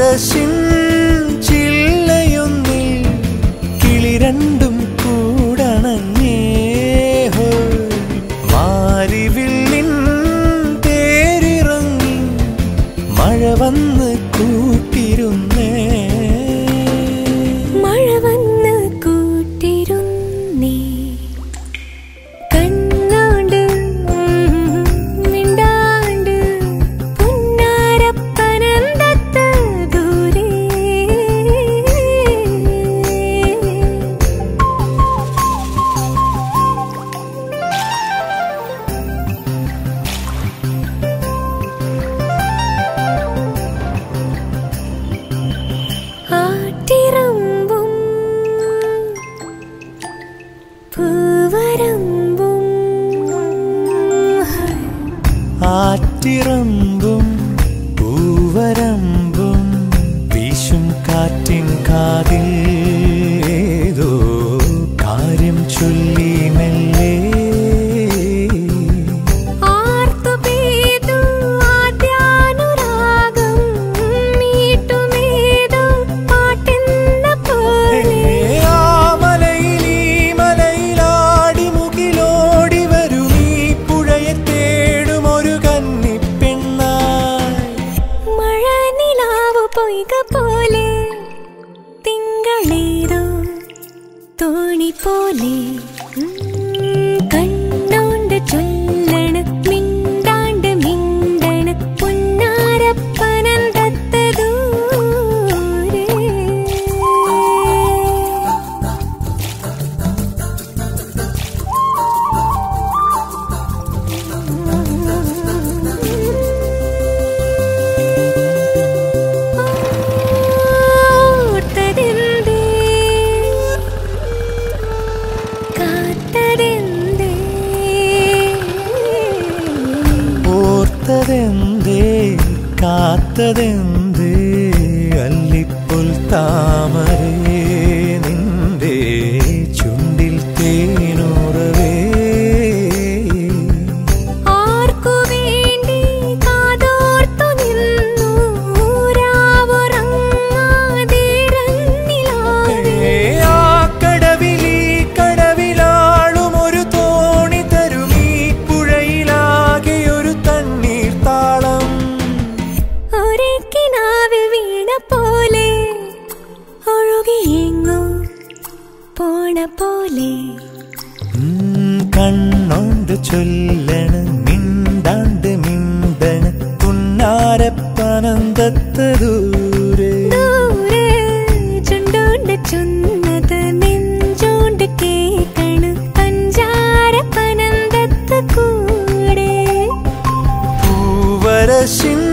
പൂവരശിൻ ചില്ലയൊന്നിൽ കിളി രണ്ടും കൂടണഞ്ഞേ ഹോ. മാരിവില്ലിൻ തേരിറങ്ങി മഴ വന്ന് കൂട്ടിരുന്നേ മഴ വന്ന് കൂട്ടിരുന്നേ കണ്ണോണ്ട് മിണ്ടാണ്ട് പുന്നാരപ്പനന്തത്ത് ദൂരെ ആട്ടിറമ്പും പൂവരമ്പും ആറ്റിറമ്പും പൂവരമ്പും വീശും കാറ്റിൻ കാതിൽ ഏതോ കാര്യം ചൊല്ലി മെല്ലെ ആർത്തു പെയ്തു ആദ്യാനുരാഗം മീട്ടുമേതോ പാട്ടെന്ന പോലെ ആ മലയിൽ ഈ മലയിലാടി മുകിലോടി വരും ഈ പുഴയെ തേടും ഒരു കന്നിപ്പെണ്ണായി മഴ നിലാവ് പൊയ്ക പോലെ തിങ്കളേതോ തോണി പോലെ ഉം, കണ്ണോണ്ട് ചൊല്ലണ് മിണ്ടാണ്ട് മിണ്ടണ് പുന്നാരപ്പനന്തത്ത ദൂരെ ഓർത്തതെന്തേ കാത്തതെന്തേ ഓർത്തതെന്തേ കാത്തതെന്തേ അല്ലിപ്പുൽ താമരേ നിന്റെ ചുണ്ടിൽ തേനുറവേ ആർക്കു വേണ്ടി കാതോർത്തു നിന്നു രാവുറങ്ങാതിരന്നിലാവേ ആ കടവിലീ കടവിലാളും ഒരു തോണി തരും ഈ പുഴയിലാകെ ഒരു തണ്ണീർ താളം ഒരേ കിനാവിൽ വീണ പോലെ ഒഴുകിയെങ്ങോ പോണ പോലെ ഉം, കണ്ണോണ്ട് ചൊല്ലണ് മിണ്ടാണ്ട് മിണ്ടണ് പുന്നാരപ്പനന്തത്ത് ദൂരെ ദൂരെ ചുണ്ടോണ്ട് ചുന്നത് നെഞ്ചോണ്ട് കേക്കണ് പഞ്ചാര പനന്തത്ത് കൂടെ പൂവരശിൻ